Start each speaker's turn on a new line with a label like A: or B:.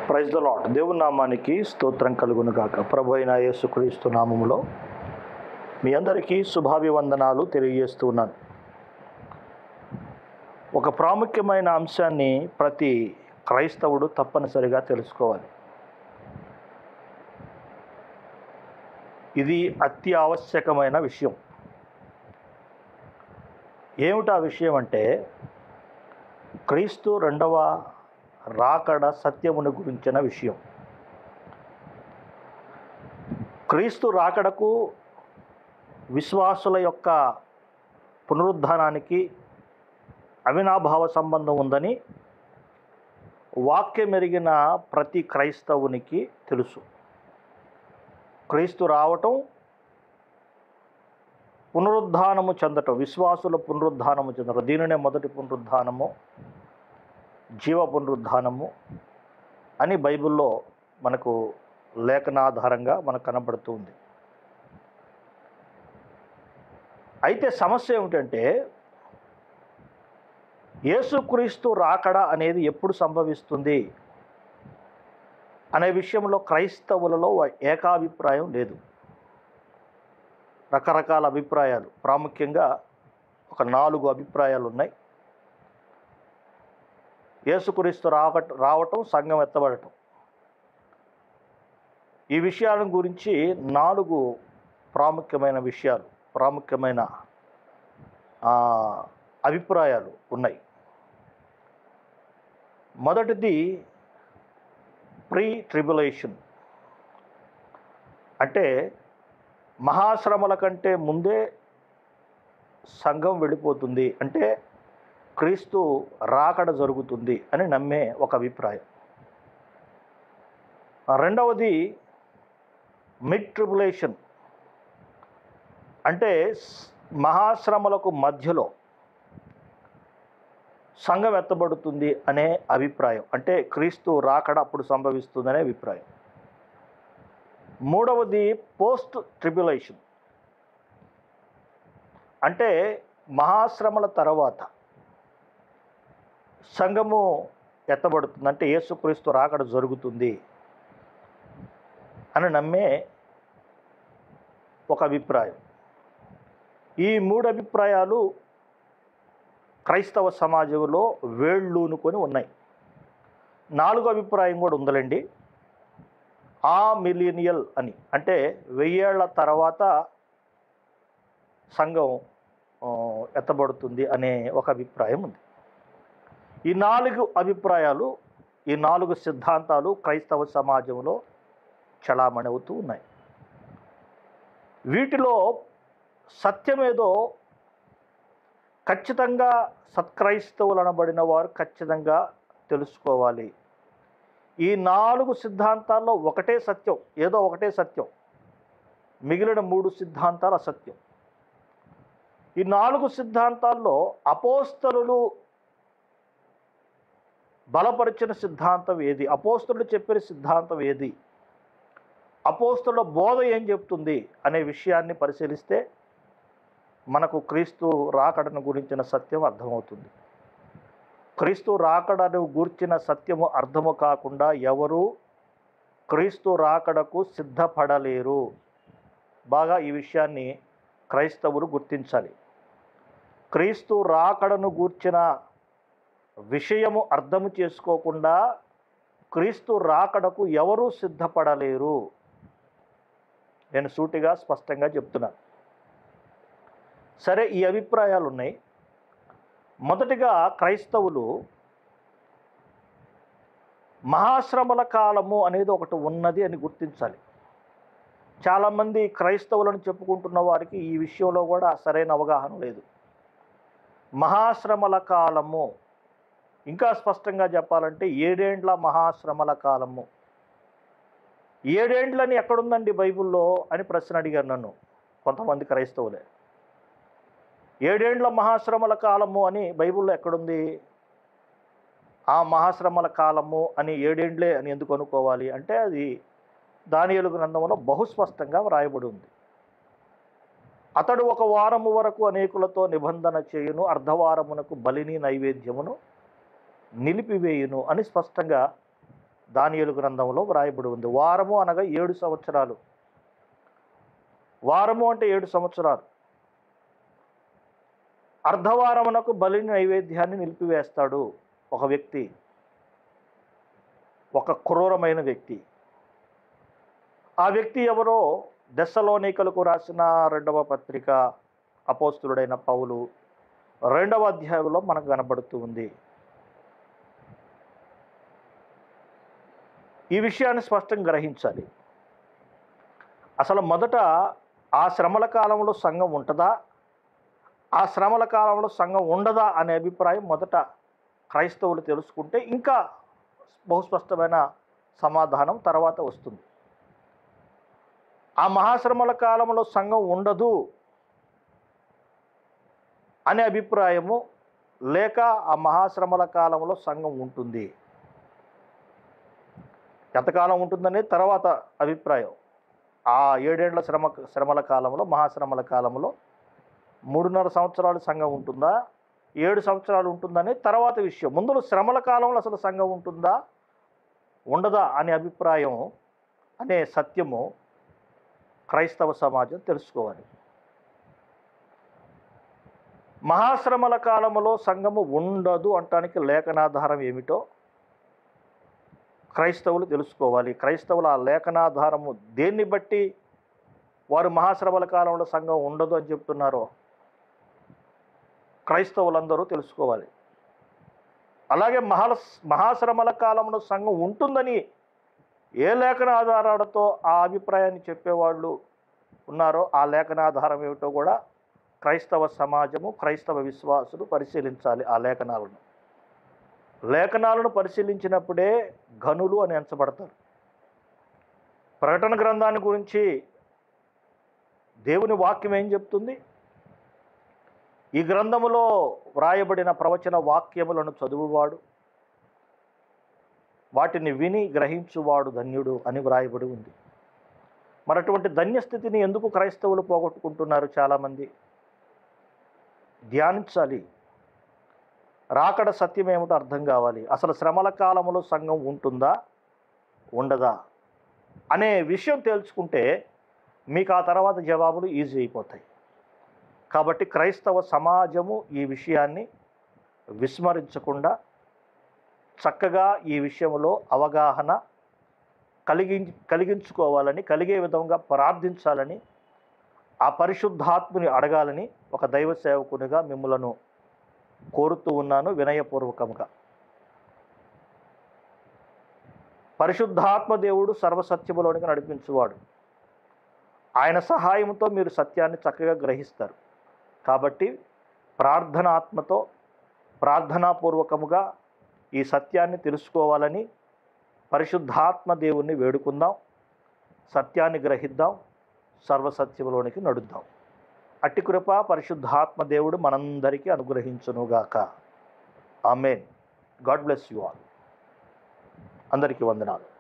A: praise the lord దేవుని నామానికి స్తోత్రం కలుగును గాక ప్రభు అయిన యేసుక్రీస్తు నామములో మీ అందరికీ శుభాభివందనాలు తెలియజేస్తున్నాను ఒక ప్రాముఖ్యమైన అంశాన్ని ప్రతి క్రైస్తవుడు తప్పనిసరిగా తెలుసుకోవాలి ఇది అతి ఆవశ్యకమైన విషయం ఏమిటా విషయం అంటే క్రీస్తు రెండవ రాకడ సత్యమును గురించిన విషయం క్రీస్తు రాకడకు విశ్వాసుల యొక్క పునరుద్ధానానికి అవినాభావ సంబంధం ఉందని వాక్యం ఎరిగిన ప్రతి క్రైస్తవునికి తెలుసు క్రీస్తు రావటం పునరుద్ధానము చెందటం విశ్వాసుల పునరుద్ధానము చెందటం దీనినే మొదటి పునరుద్ధానము జీవ పునరుద్ధానము అని బైబిల్లో మనకు లేఖనాధారంగా మనకు కనబడుతుంది అయితే సమస్య ఏమిటంటే యేసుక్రీస్తు రాకడ అనేది ఎప్పుడు సంభవిస్తుంది అనే విషయంలో క్రైస్తవులలో ఏకాభిప్రాయం లేదు రకరకాల అభిప్రాయాలు ప్రాముఖ్యంగా ఒక నాలుగు అభిప్రాయాలు ఉన్నాయి యేసుక్రీస్తు రావట రావటం సంఘం ఎత్తబడటం ఈ విషయాల గురించి నాలుగు ప్రాముఖ్యమైన విషయాలు ప్రాముఖ్యమైన ఆ, అభిప్రాయాలు ఉన్నాయి మొదటిది ప్రీ ట్రిబులేషన్ అంటే మహాశ్రమల కంటే ముందే సంఘం వెళ్ళిపోతుంది అంటే క్రీస్తు రాకడ జరుగుతుంది అని నమ్మే ఒక అభిప్రాయం ఆ రెండవది మిడ్ ట్రిబులేషన్ అంటే స్- మహాశ్రమలకు మధ్యలో సంఘం ఎత్తబడుతుంది అనే అభిప్రాయం అంటే క్రీస్తు రాకడ అప్పుడు సంభవిస్తుందనే అభిప్రాయం మూడవది పోస్ట్ ట్రిబ్యులేషన్ అంటే మహాశ్రమల తర్వాత సంఘము ఎత్తబడుతుంది అంటే యేసుక్రీస్తు రాకడ జరుగుతుంది అని నమ్మే ఒక అభిప్రాయం ఈ మూడు అభిప్రాయాలు క్రైస్తవ సమాజంలో వేళ్ళూనుకొని ఉన్నాయి నాలుగో అభిప్రాయం కూడా ఉందండి ఆ మిలీనియల్ అని అంటే వెయ్యేళ్ల తర్వాత సంఘం ఆ, ఎత్తబడుతుంది అనే ఒక అభిప్రాయం ఉంది ఈ నాలుగు అభిప్రాయాలు ఈ నాలుగు సిద్ధాంతాలు క్రైస్తవ సమాజంలో చలామణి అవుతూ ఉన్నాయి వీటిలో సత్యమేదో ఖచ్చితంగా సత్క్రైస్తవులు అనబడిన వారు ఖచ్చితంగా తెలుసుకోవాలి ఈ నాలుగు సిద్ధాంతాల్లో ఒకటే సత్యం ఏదో ఒకటే సత్యం మిగిలిన మూడు సిద్ధాంతాలు అసత్యం ఈ నాలుగు సిద్ధాంతాల్లో అపోస్తలులు బలపరిచిన సిద్ధాంతం ఏది అపోస్తలుడు చెప్పిన సిద్ధాంతం ఏది అపోస్తలుల బోధ ఏం చెప్తుంది అనే విషయాన్ని పరిశీలిస్తే మనకు క్రీస్తు రాకడను గురించిన సత్యం అర్థమవుతుంది క్రీస్తు రాకడను గూర్చిన సత్యము అర్థము కాకుండా ఎవరు క్రీస్తు రాకడకు సిద్ధపడలేరు బాగా ఈ విషయాన్ని క్రైస్తవులు గుర్తించాలి క్రీస్తు రాకడను గూర్చిన విషయము అర్థము చేసుకోకుండా క్రీస్తు రాకడకు ఎవరూ సిద్ధపడలేరు నేను సూటిగా స్పష్టంగా చెప్తున్నాను సరే ఈ అభిప్రాయాలు ఉన్నాయి మొదటిగా క్రైస్తవులు మహాశ్రమల కాలము అనేది ఒకటి ఉన్నది అని గుర్తించాలి చాలామంది క్రైస్తవులను చెప్పుకుంటున్న వారికి ఈ విషయంలో కూడా సరైన అవగాహన లేదు మహాశ్రమల కాలము ఇంకా స్పష్టంగా చెప్పాలంటే ఏడేండ్ల మహాశ్రమల కాలము ఏడేండ్లని ఎక్కడుందండి బైబిల్లో అని ప్రశ్న అడిగారు నన్ను కొంతమంది క్రైస్తవులే ఏడేండ్ల మహాశ్రమల కాలము అని బైబిల్లో ఎక్కడుంది ఆ మహాశ్రమల కాలము అని ఏడేండ్లే అని ఎందుకు అనుకోవాలి అంటే అది దానియలు గ్రంథంలో బహుస్పష్టంగా వ్రాయబడి ఉంది అతడు ఒక వారము వరకు అనేకులతో నిబంధన చేయును అర్ధవారమునకు బలిని నైవేద్యమును నిలిపివేయును అని స్పష్టంగా దానియేలు గ్రంథంలో వ్రాయబడి ఉంది వారము అనగా ఏడు సంవత్సరాలు వారము అంటే ఏడు సంవత్సరాలు అర్ధవారమునకు బలి నైవేద్యాన్ని నిలిపివేస్తాడు ఒక వ్యక్తి ఒక క్రూరమైన వ్యక్తి ఆ వ్యక్తి ఎవరో దశలోనికలకు రాసిన రెండవ పత్రిక అపోస్తులుడైన పౌలు రెండవ అధ్యాయంలో మనకు కనబడుతూ ఉంది ఈ విషయాన్ని స్పష్టంగా గ్రహించాలి అసలు మొదట ఆ శ్రమల కాలంలో సంఘం ఉంటుందా ఆ శ్రమల కాలంలో సంఘం ఉండదా అనే అభిప్రాయం మొదట క్రైస్తవులు తెలుసుకుంటే ఇంకా బహుస్పష్టమైన సమాధానం తర్వాత వస్తుంది ఆ మహాశ్రమల కాలంలో సంఘం ఉండదు అనే అభిప్రాయము లేక ఆ మహాశ్రమల కాలంలో సంఘం ఉంటుంది ఎంతకాలం ఉంటుందనే తర్వాత అభిప్రాయం ఆ ఏడేళ్ల శ్రమ శ్రమల కాలంలో మహాశ్రమల కాలంలో మూడున్నర సంవత్సరాలు సంఘం ఉంటుందా ఏడు సంవత్సరాలు ఉంటుందనే తర్వాత విషయం ముందు శ్రమల కాలంలో అసలు సంఘం ఉంటుందా ఉండదా అనే అభిప్రాయం అనే సత్యము క్రైస్తవ సమాజం తెలుసుకోవాలి మహాశ్రమల కాలములో సంఘము ఉండదు అంటానికి లేఖనాధారం ఏమిటో క్రైస్తవులు తెలుసుకోవాలి క్రైస్తవుల ఆ లేఖనాధారము దేన్ని బట్టి వారు మహాశ్రమల కాలంలో సంఘం ఉండదు అని చెప్తున్నారో క్రైస్తవులందరూ తెలుసుకోవాలి అలాగే మహా మహాశ్రమల కాలంలో సంఘం ఉంటుందని ఏ లేఖన ఆధారాలతో ఆ అభిప్రాయాన్ని చెప్పేవాళ్ళు ఉన్నారో ఆ లేఖనాధారం ఏమిటో కూడా క్రైస్తవ సమాజము క్రైస్తవ విశ్వాసులు పరిశీలించాలి ఆ లేఖనాలను లేఖనాలను పరిశీలించినప్పుడే ఘనులు అని ఎంచబడతారు ప్రకటన గ్రంథాన్ని గురించి దేవుని వాక్యం ఏం చెప్తుంది ఈ గ్రంథములో వ్రాయబడిన ప్రవచన వాక్యములను చదువువాడు వాటిని విని గ్రహించువాడు ధన్యుడు అని వ్రాయబడి ఉంది మరి అటువంటి ధన్యస్థితిని ఎందుకు క్రైస్తవులు పోగొట్టుకుంటున్నారు చాలామంది ధ్యానించాలి రాకడ సత్యం ఏమిటో అర్థం కావాలి అసలు శ్రమల కాలంలో సంఘం ఉంటుందా ఉండదా అనే విషయం తేల్చుకుంటే మీకు ఆ తర్వాత జవాబులు ఈజీ అయిపోతాయి కాబట్టి క్రైస్తవ సమాజము ఈ విషయాన్ని విస్మరించకుండా చక్కగా ఈ విషయంలో అవగాహన కలిగి కలిగించుకోవాలని కలిగే విధంగా ప్రార్థించాలని ఆ పరిశుద్ధాత్ముని అడగాలని ఒక దైవ సేవకునిగా మిమ్మలను కోరుతూ ఉన్నాను వినయపూర్వకంగా పరిశుద్ధాత్మ దేవుడు సర్వసత్యములోనికి నడిపించువాడు ఆయన సహాయంతో మీరు సత్యాన్ని చక్కగా గ్రహిస్తారు కాబట్టి ప్రార్థనాత్మతో ప్రార్థనాపూర్వకముగా ఈ సత్యాన్ని తెలుసుకోవాలని పరిశుద్ధాత్మ దేవుణ్ణి వేడుకుందాం సత్యాన్ని గ్రహిద్దాం సర్వసత్యములోనికి నడుద్దాం అట్టి కృప పరిశుద్ధాత్మ దేవుడు మనందరికీ అనుగ్రహించునుగాక amen god bless you all అందరికీ వందనాలు